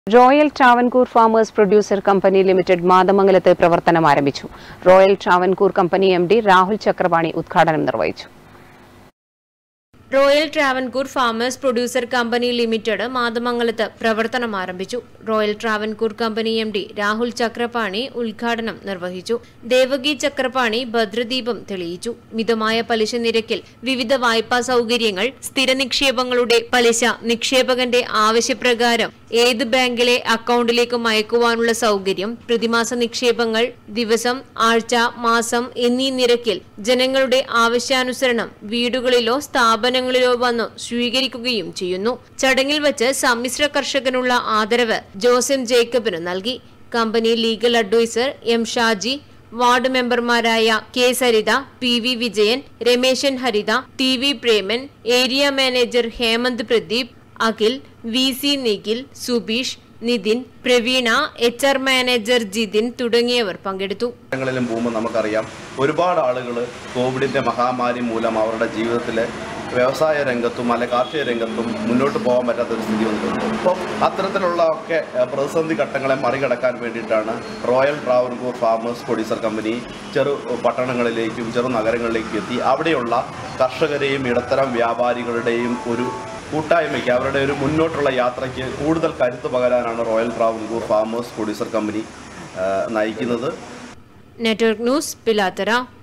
royal Travancore farmers producer company limited മാതമംഗലത്ത് പ്രവർത്തനം ആരംഭിച്ചു Royal Travancore company M D Rahul Chakrapani ഉദ്ഘാടനം നിർവഹിച്ചു Royal Travancore farmers producer company limited മാതമംഗലത്ത് പ്രവർത്തനം ആരംഭിച്ചു Royal Travancore company M D Rahul Chakrapani ഉദ്ഘാടനം നിർവഹിച്ചു ദേവകി ചക്രപാണി ഭദ്രദീപം തെളിയിച്ചു മിതമായ പലിശ നിരക്കിൽ വിവിധ വായ്പാ സൗകര്യങ്ങൾ സ്ഥിര നിക്ഷേപങ്ങളുടെ പലിശ നിക്ഷേപകന്റെ ആവശ്യപ്രകാരം ഏത് ബാങ്കിലെ അക്കൗണ്ടിലേക്കും അയക്കുവാനുള്ള സൗകര്യം പ്രതിമാസ നിക്ഷേപങ്ങൾ ദിവസം ആഴ്ച മാസം എന്നീ നിരക്കിൽ ജനങ്ങളുടെ ആവശ്യാനുസരണം വീടുകളിലോ സ്ഥാപനങ്ങളിലോ വന്നു സ്വീകരിക്കുകയും ചെയ്യുന്നു ചടങ്ങിൽ വച്ച് സമ്മിശ്ര കർഷകനുള്ള ആദരവ് ജോസെഫ് ജേക്കബിന് നൽകി company legal adviser M Shaji ward മെമ്പർമാരായ K Saritha P V Vijayan Rameshan Haritha T V Preman area manager Hemanth Pradeep Akhil V C Nikhil Subeesh Nithin Praveena H R manager Jithin തുടങ്ങിയവർ പങ്കെടുത്തു ങ്ങളിലും പോകുമ്പോൾ നമുക്കറിയാം ഒരുപാട് ആളുകൾ കോവിഡിൻ്റെ മഹാമാരി മൂലം അവരുടെ ജീവിതത്തിൽ വ്യവസായ രംഗത്തും അല്ലെ കാർഷിക രംഗത്തും മുന്നോട്ട് പോകാൻ പറ്റാത്തൊരു സ്ഥിതി വന്നിട്ടുണ്ട് അപ്പോൾ അത്തരത്തിലുള്ള ഒക്കെ ഏഹ്, പ്രതിസന്ധി ഘട്ടങ്ങളെ മറികടക്കാൻ വേണ്ടിയിട്ടാണ് Royal Travancore farmers producer company ചെറു പട്ടണങ്ങളിലേക്കും ചെറു നഗരങ്ങളിലേക്കും എത്തി അവിടെയുള്ള കർഷകരെയും ഇടത്തരം വ്യാപാരികളുടെയും ഒരു കൂട്ടായ്മയ്ക്ക് അവരുടെ ഒരു മുന്നോട്ടുള്ള യാത്രയ്ക്ക് കൂടുതൽ കരുത്ത് പകരാനാണ് Royal Travancore farmers producer company ഏഹ്, നയിക്കുന്നത് നെറ്റ്വർക്ക് ന്യൂസ് പിലാത്തറ